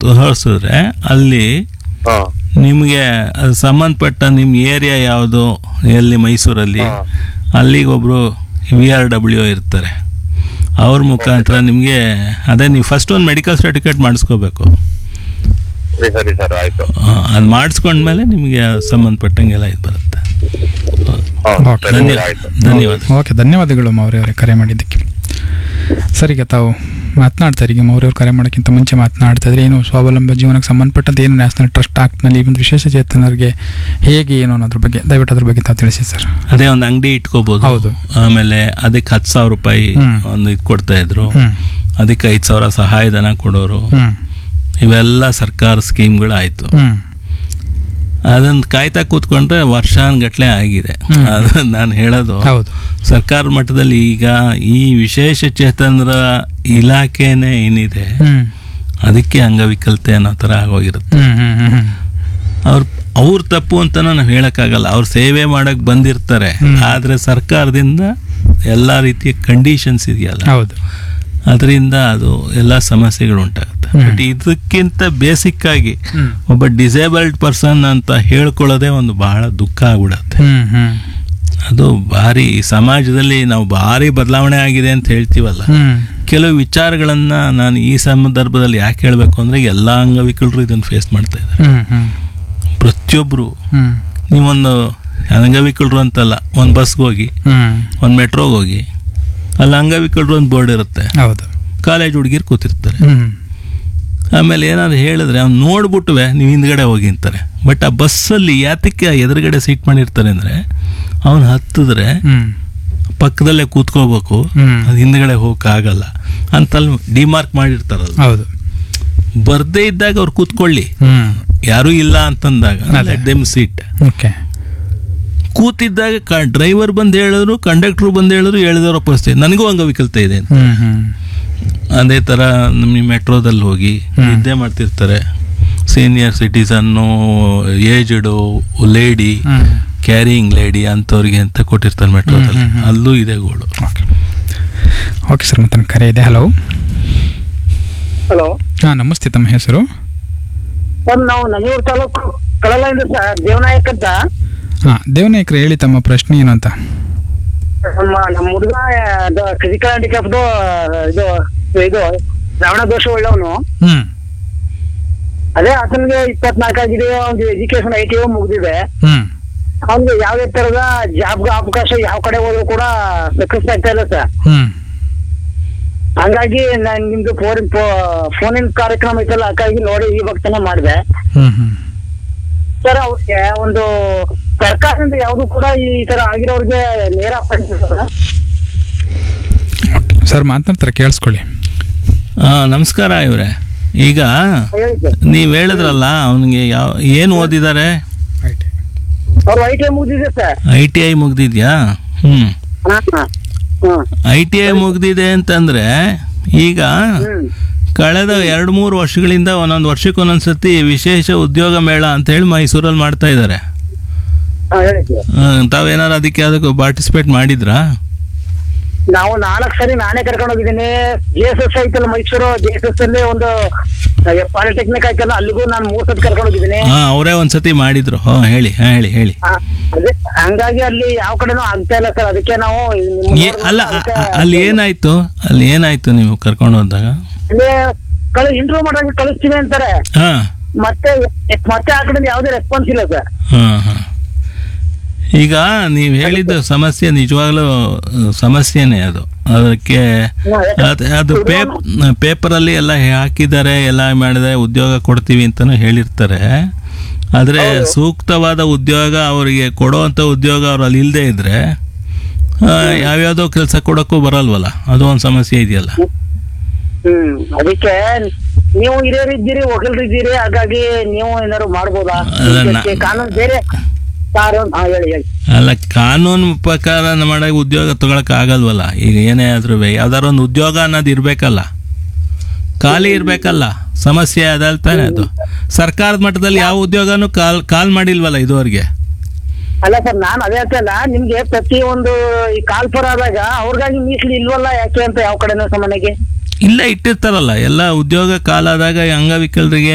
ತೋರಿಸಿದ್ರೆ ಅಲ್ಲಿ ಹಾ ನಿಮಗೆ ಅದು ಸಂಬಂಧಪಟ್ಟ ನಿಮ್ಮ ಏರಿಯಾ ಯಾವುದು ಎಲ್ಲಿ ಮೈಸೂರಲ್ಲಿ ಹಾ. ಅಲ್ಲಿಗೆ ಒಬ್ಬರು ವಿ ಆರ್ ಡಬ್ಲ್ಯೂ ಇರ್ತಾರೆ ಅವ್ರ ಮುಖಾಂತರ ನಿಮಗೆ ಅದೇ ನೀವು ಫಸ್ಟ್ ಒಂದು ಮೆಡಿಕಲ್ ಸರ್ಟಿಫಿಕೇಟ್ ಮಾಡಿಸ್ಕೋಬೇಕು ಸರಿ ಸರಿ ಸರ್ ಆಯ್ತು ಅದು ಮಾಡಿಸ್ಕೊಂಡ್ಮೇಲೆ ನಿಮಗೆ ಸಂಬಂಧಪಟ್ಟಂಗೆಲ್ಲ ಇದು ಬರುತ್ತೆ ಹಾ ಓಕೆ. ಸರಿ ಧನ್ಯವಾದ ಆಯ್ತು ಧನ್ಯವಾದ ಓಕೆ ಧನ್ಯವಾದಗಳು ಮೌರ್ಯ ಅವರೇ ಕರೆ ಮಾಡಿದ್ದಕ್ಕೆ ಸರ್ ಈಗ ತಾವು ಮಾತನಾಡ್ತಾರೆ ಈಗ ಮೌರ್ಯ ಅವರು ಕರೆ ಮಾಡೋಕ್ಕಿಂತ ಮುಂಚೆ ಮಾತನಾಡ್ತಾ ಇದ್ರೆ ಏನು ಸ್ವಾವಲಂಬ ಜೀವನಕ್ಕೆ ಸಂಬಂಧಪಟ್ಟಂತೆ ಏನು ನ್ಯಾಷನಲ್ ಟ್ರಸ್ಟ್ ಆಕ್ಟ್ನಲ್ಲಿ ಈ ಒಂದು ವಿಶೇಷ ಚೇತನರಿಗೆ ಹೇಗೆ ಏನು ಅನ್ನೋದ್ರ ಬಗ್ಗೆ ದಯವಿಟ್ಟು ಅದ್ರ ಬಗ್ಗೆ ತಾವು ತಿಳಿಸಿ ಸರ್ ಅದೇ ಒಂದು ಅಂಗಡಿ ಇಟ್ಕೋಬಹುದು ಹೌದು. ಆಮೇಲೆ ಅದಕ್ಕೆ ಹತ್ತು ಸಾವಿರ ರೂಪಾಯಿ ಹ್ಮ್. ಒಂದು ಇದು ಕೊಡ್ತಾ ಇದ್ರು ಹ್ಮ್ ಅದಕ್ಕೆ ಐದು ಸಾವಿರ ಸಹಾಯಧನ ಕೊಡೋರು ಹ್ಮ್ ಇವೆಲ್ಲ ಸರ್ಕಾರ ಸ್ಕೀಮ್ಗಳು ಆಯ್ತು ಹ್ಮ್ ಅದನ್ನ ಕಾಯ್ತಾ ಕೂತ್ಕೊಂಡ್ರೆ ವರ್ಷಾನ್ಗಟ್ಲೆ ಆಗಿದೆ ಹ್ಮ್. ಅದು ನಾನು ಹೇಳೋದು ಹೌದು ಸರ್ಕಾರ ಮಟ್ಟದಲ್ಲಿ ಈಗ ಈ ವಿಶೇಷ ಚೇತನರ ಇಲಾಖೆನೇ ಏನಿದೆ ಹ್ಮ್ ಅದಕ್ಕೆ ಅಂಗವಿಕಲತೆ ಅನ್ನೋ ಥರ ಆಗೋಗಿರುತ್ತೆ ಹ್ಮ್ ಹ್ಮ್ ಹ್ಮ್ ಹ್ಮ್ ಅವ್ರ ಅವ್ರ ತಪ್ಪು ಅಂತ ನಾವು ಹೇಳಕ್ಕಾಗಲ್ಲ ಅವ್ರು ಸೇವೆ ಮಾಡಕ್ ಬಂದಿರ್ತಾರೆ ಹ್ಮ್. ಆದ್ರೆ ಸರ್ಕಾರದಿಂದ ಎಲ್ಲ ರೀತಿಯ ಕಂಡೀಷನ್ಸ್ ಇದೆಯಲ್ಲ ಹೌದು ಅದರಿಂದ ಅದು ಎಲ್ಲ ಸಮಸ್ಯೆಗಳು ಉಂಟಾಗುತ್ತೆ ಹ್ಮ್. ಬಟ್ ಇದಕ್ಕಿಂತ ಬೇಸಿಕ್ ಆಗಿ ಹ್ಮ್ ಒಬ್ಬ ಡಿಸೇಬಲ್ಡ್ ಪರ್ಸನ್ ಅಂತ ಹೇಳ್ಕೊಳ್ಳೋದೇ ಒಂದು ಬಹಳ ದುಃಖ ಆಗ್ಬಿಡತ್ತೆ ಹ್ಮ್ ಹ್ಮ್ ಅದು ಭಾರಿ ಈ ಸಮಾಜದಲ್ಲಿ ನಾವು ಭಾರಿ ಬದಲಾವಣೆ ಆಗಿದೆ ಅಂತ ಹೇಳ್ತೀವಲ್ಲ ಹ್ಮ್ ಕೆಲವು ವಿಚಾರಗಳನ್ನ ನಾನು ಈ ಸಂದರ್ಭದಲ್ಲಿ ಯಾಕೆ ಹೇಳಬೇಕು ಅಂದ್ರೆ ಎಲ್ಲ ಅಂಗವಿಕಲರು ಇದನ್ನು ಫೇಸ್ ಮಾಡ್ತಾ ಇದ್ದಾರೆ ಹ್ಮ್ ಹ್ಮ್ ಪ್ರತಿಯೊಬ್ಬರು ಹ್ಮ್ ನೀವೊಂದು ಅಂಗವಿಕಲರು ಅಂತಲ್ಲ ಒಂದು ಬಸ್ಗೆ ಹೋಗಿ ಹ್ಮ್ ಒಂದು ಮೆಟ್ರೋಗೆ ಹೋಗಿ ಅಲ್ಲಿ ಅಂಗವಿಕಲರು ಒಂದು ಬೋರ್ಡ್ ಇರುತ್ತೆ ಹೌದು ಕಾಲೇಜ್ ಹುಡುಗಿರು ಕೂತಿರ್ತಾರೆ ಹ್ಮ್ ಆಮೇಲೆ ಏನಾದ್ರು ಹೇಳಿದ್ರೆ ಅವ್ನು ನೋಡ್ಬಿಟ್ಟುವೆ ನೀವು ಹಿಂದ್ಗಡೆ ಹೋಗಿ ಅಂತಾರೆ ಬಟ್ ಆ ಬಸ್ಸಲ್ಲಿ ಯಾತಕ್ಕೆ ಎದುರುಗಡೆ ಸೀಟ್ ಮಾಡಿರ್ತಾರೆ ಅಂದರೆ ಅವನು ಹತ್ತಿದ್ರೆ ಹ್ಮ್ ಪಕ್ಕದಲ್ಲೇ ಕೂತ್ಕೋಬೇಕು ಹ್ಮ್. ಅದು ಹಿಂದ್ಗಡೆ ಹೋಗಕ್ಕಾಗಲ್ಲ ಅಂತಲ್ಲಿ ಡಿಮಾರ್ಕ್ ಮಾಡಿರ್ತಾರಲ್ಲ ಹೌದು ಬರ್ದೇ ಇದ್ದಾಗ ಅವ್ರು ಕೂತ್ಕೊಳ್ಳಿ ಹ್ಮ್ ಯಾರೂ ಇಲ್ಲ ಅಂತಂದಾಗ ಅದೇ. ದೆಮ್ ಸೀಟ್ ಓಕೆ ಕೂತಿದ್ದಾಗ ಡ್ರೈವರ್ ಬಂದು ಹೇಳಿದ್ರು ಕಂಡಕ್ಟ್ರು ಬಂದು ಹೇಳಿದ್ರು ಹೇಳಿದವರ ಪರಿಸ್ಥಿತಿ ನನಗೂ ಅಂಗವಿಕಲತೆ ಇದೆ ಅಂತ. ಹ್ಮ್ ಹ್ಮ್ ಅದೇ ಥರ ನಮ್ಮ ಮೆಟ್ರೋದಲ್ಲಿ ಹೋಗಿ ಹ್ಮ್. ನಿದ್ದೆ ಮಾಡ್ತಿರ್ತಾರೆ senior citizen aged lady hmm carrying lady ಅಂಥವ್ರಿಗೆ ಅಂತ ಕೊಟ್ಟಿರ್ತಾರೆ ಮೆಟ್ರೋದಲ್ಲಿ ಹ್ಮ್, ಹ್ಮ್, ಹ್ಮ್. ಅಲ್ಲೂ ಇದೆ ಗೋಳು ಓಕೆ ಓಕೆ ಸರ್ ಮತ್ತೆ ನನ್ನ ಕರೆ ಇದೆ ಹಲೋ ಹಲೋ ಹಾಂ ನಮಸ್ತೆ ತಮ್ಮ ಹೆಸರು ಸರ್ ನಾವು ನಂಜೂರು ತಾಲೂಕು ಕಳಲಿಂದ ಸರ್ ದೇವನಾಯಕ್ ಅಂತ ಹಾಂ ದೇವನಾಯಕರು ಹೇಳಿ ತಮ್ಮ ಪ್ರಶ್ನೆ ಏನು ಅಂತ ನಮ್ಮ ನಮ್ಮ ಹುಡುಗ ಫಿಸಿಕಲ್ ಹ್ಯಾಂಡಿಕ್ಯಾಪ್ದು ಇದು ಇದು ಶ್ರವಣ ದೋಷ ಉಳ್ಳವನು ಹ್ಞೂ ಅದೇ ಆತನಿಗೆ ಇಪ್ಪತ್ನಾಲ್ಕು ಆಗಿದೆ ಒಂದು ಎಜುಕೇಶನ್ ಐ ಟಿ ಮುಗಿದಿದೆ ಹ್ಞೂ ಅವ್ನಿಗೆ ಯಾವುದೇ ತರದ ಜಾಬ್ಗೆ ಅವಕಾಶ ಯಾವ ಕಡೆ ಹೋದ್ರು ಕೂಡ ಸಕ್ಸಸ್ ಆಗ್ತಾ ಇಲ್ಲ ಸರ್ ಹ್ಞೂ ಹಂಗಾಗಿ ನಾನು ನಿಮ್ದು ಫೋನ್ ಫೋನಿನ ಕಾರ್ಯಕ್ರಮ ಐತಲ್ಲ ಹಾಗಾಗಿ ನೋಡಿ ಈ ಭಕ್ತನ ಮಾಡಿದೆ ಹ್ಞೂ ಹ್ಞೂ ಸರ್ ಅವ್ರಿಗೆ ಒಂದು ಸರ್ಕಾರದಿಂದ ಯಾವುದು ಕೂಡ ಈ ತರ ಆಗಿರೋರಿಗೆ ನೇರ ಫಂಡ್ ಸರ್ ಸರ್ ಮಾತನಾಡ್ತಾರೆ ಕೇಳಿಸ್ಕೊಳ್ಳಿ ಆ, ನಮಸ್ಕಾರ ಇವರೇ ಈಗ ಹೇಳಿ ಸರ್ ನೀವು ಹೇಳಿದ್ರಲ್ಲ ಅವನಿಗೆ ಯಾವ ಏನು ಓದಿದ್ದಾರೆ ಅವ್ರು ಐ ಟಿ ಮುಗಿದಿದೆ ಸರ್ ಐ ಟಿ ಐ ಮುಗ್ದಿದ್ಯಾ ಹ್ಞೂ ಹಾ ಹಾ ಹ್ಮ್ ಐ ಟಿ ಐ ಮುಗ್ದಿದೆ ಅಂತಂದ್ರೆ ಈಗ ಹ್ಮ್ ಕಳೆದ ಎರಡು ಮೂರು ವರ್ಷಗಳಿಂದ ಒಂದೊಂದು ವರ್ಷಕ್ಕೆ ಒಂದೊಂದು ಸತಿ ವಿಶೇಷ ಉದ್ಯೋಗ ಮೇಳ ಅಂತ ಹೇಳಿ ಮೈಸೂರಲ್ಲಿ ಮಾಡ್ತಾ ಇದ್ದಾರೆ ಹಾ ಹೇಳಿ ಸರ್ ತಾವೇನಾರು ಅದಕ್ಕೆ ಅದಕ್ಕೆ ಪಾರ್ಟಿಸಿಪೇಟ್ ಮಾಡಿದ್ರಾ ನಾವು ನಾಲ್ಕು ಸರಿ ನಾನೇ ಕರ್ಕೊಂಡು ಹೋಗಿದ್ದೀನಿ ಜಿ ಎಸ್ ಎಸ್ ಐತಲ್ಲ ಮೈಸೂರು ಜಿ ಎಸ್ ಎಸ್ ಅಲ್ಲಿ ಒಂದು ಪಾಲಿಟೆಕ್ನಿಕ್ ಐತಲ್ಲ ಅಲ್ಲಿಗೂ ನಾನು ಮೂರ್ ಸತಿ ಕರ್ಕೊಂಡು ಹೋಗಿದ್ದೀನಿ ಹಾ ಅವರೇ ಒಂದ್ಸತಿ ಮಾಡಿದ್ರು ಹಾ ಹೇಳಿ ಹಾ ಹೇಳಿ ಹೇಳಿ ಆ, ಅದೇ ಹಂಗಾಗಿ ಅಲ್ಲಿ ಯಾವ ಕಡೆನೂ ಆಗ್ತಾ ಇಲ್ಲ ಸರ್ ಅದಕ್ಕೆ ನಾವು ನಿಮ್ಮ ಏ- ಅಲ್ಲ ಅ- ಅ- ಅಲ್ಲಿ ಏನಾಯ್ತು ಅಲ್ಲಿ ಏನಾಯ್ತು ನೀವು ಕರ್ಕೊಂಡು ಹೋದಾಗ ಅಲ್ಲಿ ಕಳಿ ಇಂಟರ್ವ್ಯೂ ಮಾಡೋಕೆ ಕಳಿಸ್ತೀವಿ ಅಂತಾರೆ ಹಾ ಮತ್ತೆ ಮತ್ತೆ ಆ ಕಡೆಯಿಂದ ಯಾವುದೇ ರೆಸ್ಪಾನ್ಸ್ ಇಲ್ಲ ಸರ್ ಹಾ ಹಾ ಈಗ ನೀವು ಹೇಳಿದ ಸಮಸ್ಯೆ ನಿಜವಾಗ್ಲೂ ಅಹ್, ಸಮಸ್ಯೆನೇ ಅದು ಅದಕ್ಕೆ ಅದ್- ಅದು ಪೇಪ್ ಪೇಪರಲ್ಲಿ ಎಲ್ಲ ಹಾಕಿದ್ದಾರೆ ಎಲ್ಲ ಮಾಡಿದರೆ ಉದ್ಯೋಗ ಕೊಡ್ತೀವಿ ಅಂತಲೂ ಹೇಳಿರ್ತಾರೆ ಆದರೆ ಸೂಕ್ತವಾದ ಉದ್ಯೋಗ ಅವರಿಗೆ ಕೊಡೋವಂಥ ಉದ್ಯೋಗ ಅವ್ರು ಅಲ್ಲಿ ಇಲ್ಲದೆ ಇದ್ದರೆ ಯಾವ್ಯಾವುದೋ ಕೆಲಸ ಕೊಡೋಕ್ಕೂ ಬರಲ್ವಲ್ಲ ಅದು ಒಂದು ಸಮಸ್ಯೆ ಇದೆಯಲ್ಲ ಹ್ಮ್ ಅದಕ್ಕೆ ನೀವು ಹಿರಿಯರು ಇದ್ದೀರಿ ವಕೀಲರು ಇದ್ದೀರಿ ಹಾಗಾಗಿ ನೀವು ಏನಾದ್ರು ಮಾಡ್ಬೋದಾ ಅಲ್ಲ, ನಾ- ಇದಕ್ಕೆ ಕಾನೂನು ಬೇರೆ ಕಾನೂನು ಹಾ ಹೇಳಿ ಹೇಳಿ ಅಲ್ಲ ಕಾನೂನು ಪ್ರಕಾರ ಮಾಡೋ ಉದ್ಯೋಗ ತಗೊಳಕ್ ಆಗಲ್ವಲ್ಲ ಈಗ ಏನೇ ಆದ್ರೂ ಯಾವ್ದಾರ ಒಂದು ಉದ್ಯೋಗ ಅನ್ನೋದು ಇರ್ಬೇಕಲ್ಲ ಖಾಲಿ ಇರ್ಬೇಕಲ್ಲ ಸಮಸ್ಯೆ ಅದಲ್ಲ ತಾನೇ ಅದು ಸರ್ಕಾರದ ಮಟ್ಟದಲ್ಲಿ ಯಾವ ಉದ್ಯೋಗನೂ ಕಾಲ್ ಕಾಲ್ ಮಾಡಿಲ್ವಲ್ಲ ಇದುವರೆಗೆ ಅಲ್ಲ ಸರ್ ನಾನು ಅದೇ ಹೇಳ್ತಲ್ಲ ನಿಮ್ಗೆ ಪ್ರತಿ ಒಂದು ಈ ಕಾಲ್ಪುರ ಆದಾಗ ಅವ್ರಿಗಾಗಿ ಮೀಸಲು ಇಲ್ವಲ್ಲ ಯಾಕೆ ಅಂತ ಯಾವ ಕಡೆನೂ ಸಾಮಾನ್ಯಗೆ ಇಲ್ಲ ಇಟ್ಟಿರ್ತಾರಲ್ಲ ಎಲ್ಲ ಉದ್ಯೋಗ ಕಾಲಾದಾಗ ಅಂಗವಿಕಲರಿಗೆ